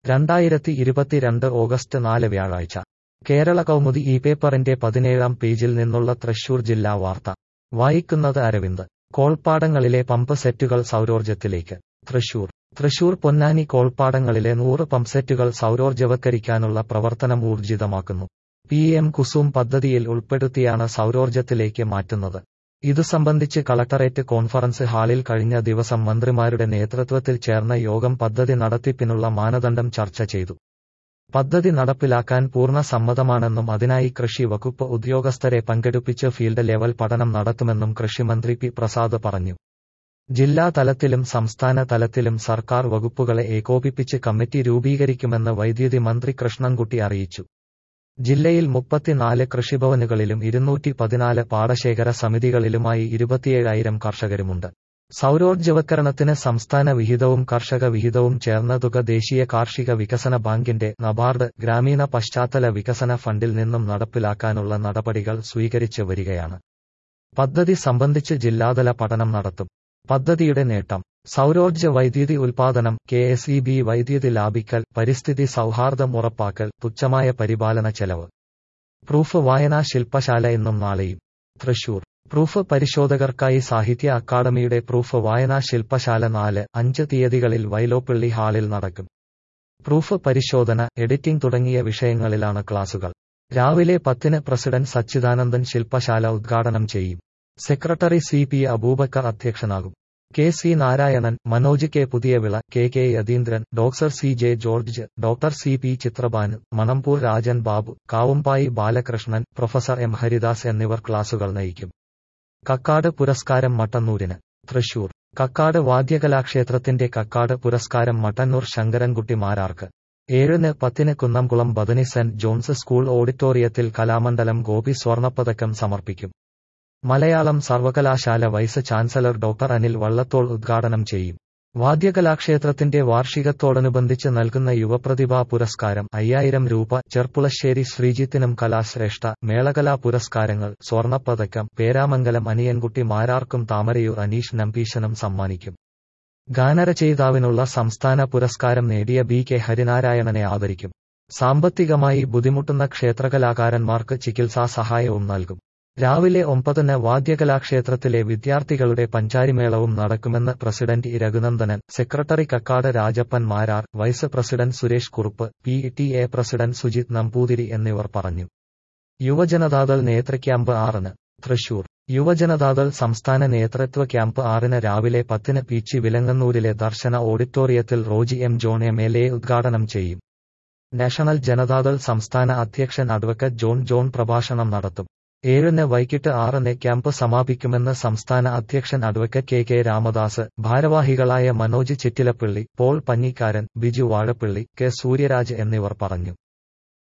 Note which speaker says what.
Speaker 1: രണ്ടായിരത്തി ഇരുപത്തിരണ്ട് ഓഗസ്റ്റ് നാല് വ്യാഴാഴ്ച കേരള കൗമുദി ഈ പേപ്പറിന്റെ പതിനേഴാം പേജിൽ നിന്നുള്ള തൃശൂർ ജില്ലാ വാർത്ത വായിക്കുന്നത് അരവിന്ദ് കോൾപ്പാടങ്ങളിലെ പമ്പ് സെറ്റുകൾ സൗരോർജ്ജത്തിലേക്ക് തൃശൂർ തൃശൂർ പൊന്നാനി കോൾപ്പാടങ്ങളിലെ നൂറ് പമ്പ്സെറ്റുകൾ സൗരോർജ്ജവത്കരിക്കാനുള്ള പ്രവർത്തനം ഊർജിതമാക്കുന്നു പി എം കുസും പദ്ധതിയിൽ ഉൾപ്പെടുത്തിയാണ് സൗരോർജ്ജത്തിലേക്ക് മാറ്റുന്നത് ഇതു സംബന്ധിച്ച് കളക്ടറേറ്റ് കോൺഫറൻസ് ഹാളിൽ കഴിഞ്ഞ ദിവസം മന്ത്രിമാരുടെ നേതൃത്വത്തിൽ ചേർന്ന യോഗം പദ്ധതി നടത്തിപ്പിനുള്ള മാനദണ്ഡം ചർച്ച ചെയ്തു പദ്ധതി നടപ്പിലാക്കാൻ പൂർണ്ണ സമ്മതമാണെന്നും അതിനായി കൃഷി വകുപ്പ് ഉദ്യോഗസ്ഥരെ പങ്കെടുപ്പിച്ച് ഫീൽഡ് ലെവൽ പഠനം നടത്തുമെന്നും കൃഷിമന്ത്രി പി പ്രസാദ് പറഞ്ഞു ജില്ലാ തലത്തിലും സംസ്ഥാന തലത്തിലും സർക്കാർ വകുപ്പുകളെ ഏകോപിപ്പിച്ച് കമ്മിറ്റി രൂപീകരിക്കുമെന്ന് വൈദ്യുതി മന്ത്രി കൃഷ്ണൻകുട്ടി അറിയിച്ചു ജില്ലയിൽ മുപ്പത്തിനാല് കൃഷിഭവനുകളിലും ഇരുന്നൂറ്റി പതിനാല് പാടശേഖര സമിതികളിലുമായി ഇരുപത്തിയേഴായിരം കർഷകരുമുണ്ട് സൗരോർജ്ജവത്കരണത്തിന് സംസ്ഥാന വിഹിതവും കർഷക വിഹിതവും ചേർന്ന തുക ദേശീയ കാർഷിക വികസന ബാങ്കിന്റെ നബാർഡ് ഗ്രാമീണ പശ്ചാത്തല വികസന ഫണ്ടിൽ നിന്നും നടപ്പിലാക്കാനുള്ള നടപടികൾ സ്വീകരിച്ച് വരികയാണ് പദ്ധതി സംബന്ധിച്ച് ജില്ലാതല പഠനം നടത്തും പദ്ധതിയുടെ നേട്ടം സൗരോർജ്ജ വൈദ്യുതി ഉൽപാദനം കെ എസ് ഇ ബി വൈദ്യുതി ലാഭിക്കൽ പരിസ്ഥിതി സൗഹാർദ്ദം ഉറപ്പാക്കൽ തുച്ഛമായ പരിപാലന ചെലവ് പ്രൂഫ് വായനാ ശില്പശാല എന്നും നാളെയും തൃശൂർ പ്രൂഫ് പരിശോധകർക്കായി സാഹിത്യ അക്കാദമിയുടെ പ്രൂഫ് വായനാ ശില്പശാല നാല് അഞ്ച് തീയതികളിൽ വൈലോപ്പിള്ളി ഹാളിൽ നടക്കും പ്രൂഫ് പരിശോധന എഡിറ്റിംഗ് തുടങ്ങിയ വിഷയങ്ങളിലാണ് ക്ലാസുകൾ രാവിലെ പത്തിന് പ്രസിഡന്റ് സച്ചിദാനന്ദൻ ശില്പശാല ഉദ്ഘാടനം ചെയ്യും സെക്രട്ടറി സി പി അബൂബക്കർ അധ്യക്ഷനാകും K C Narayanan Manoj K Puthiyavila K K Yatheendran doctor C J George doctor C P Chithrabhanu Manampoor Rajan Babu Kavumbayi Balakrishnan professor M Haridas എന്നിവർ ക്ലാസുകൾ നയിക്കും കക്കാട് പുരസ്കാരം മട്ടന്നൂരിന് തൃശൂർ കക്കാട് വാദ്യകലാക്ഷേത്രത്തിന്റെ കക്കാട് പുരസ്കാരം മട്ടന്നൂർ ശങ്കരൻകുട്ടി മാരാർക്ക് ഏഴിന് പത്തിന് Kunnamkulam Bethany Saint John's school ഓഡിറ്റോറിയത്തിൽ കലാമണ്ഡലം ഗോപി സ്വർണപ്പതക്കം സമർപ്പിക്കും മലയാളം സർവകലാശാല vice chancellor doctor Anil Vallathol ഉദ്ഘാടനം ചെയ്യും വാദ്യകലാക്ഷേത്രത്തിന്റെ വാർഷികത്തോടനുബന്ധിച്ച് നൽകുന്ന യുവപ്രതിഭാ പുരസ്കാരം അയ്യായിരം രൂപ ചെർപ്പുളശ്ശേരി ശ്രീജിത്തിനും കലാശ്രേഷ്ഠ മേളകലാ പുരസ്കാരങ്ങൾ സ്വർണപ്പതക്കം പേരാമംഗലം അനിയൻകുട്ടി മാരാർക്കും താമരയൂർ അനീഷ് നമ്പീശനും സമ്മാനിക്കും ഗാനരചയിതാവിനുള്ള സംസ്ഥാന പുരസ്കാരം നേടിയ ബി കെ ഹരിനാരായണനെ ആദരിക്കും സാമ്പത്തികമായി ബുദ്ധിമുട്ടുന്ന ക്ഷേത്രകലാകാരന്മാർക്ക് ചികിത്സാ സഹായവും നൽകും രാവിലെ ഒമ്പതിന് വാദ്യകലാക്ഷേത്രത്തിലെ വിദ്യാർത്ഥികളുടെ പഞ്ചാരിമേളവും നടക്കുമെന്ന് president E Raghunandanan secretary Kakkad Rajappan Marar vice president Suresh Kurup P T A president Sujith Namboothiri എന്നിവർ പറഞ്ഞു യുവജനതാദൾ നേതൃക്യാമ്പ് ആറിന് തൃശൂർ യുവജനതാദൾ സംസ്ഥാന നേതൃത്വ ക്യാമ്പ് ആറിന് രാവിലെ പത്തിന് പീച്ചി വിലങ്ങന്നൂരിലെ ദർശന ഓഡിറ്റോറിയത്തിൽ Roji M John M L A ഉദ്ഘാടനം ചെയ്യും നാഷണൽ ജനതാദൾ സംസ്ഥാന അധ്യക്ഷൻ അഡ്വക്കറ്റ് ജോൺ ജോൺ പ്രഭാഷണം നടത്തും ഏഴിന് വൈകിട്ട് ആറിന് ക്യാമ്പ് സമാപിക്കുമെന്ന് സംസ്ഥാന അധ്യക്ഷൻ അഡ്വക്കറ്റ് കെ കെ രാമദാസ് ഭാരവാഹികളായ മനോജ് ചിറ്റിലപ്പള്ളി പോൾ പഞ്ഞിക്കാരൻ ബിജു വാഴപ്പള്ളി കെ സൂര്യരാജ് എന്നിവർ പറഞ്ഞു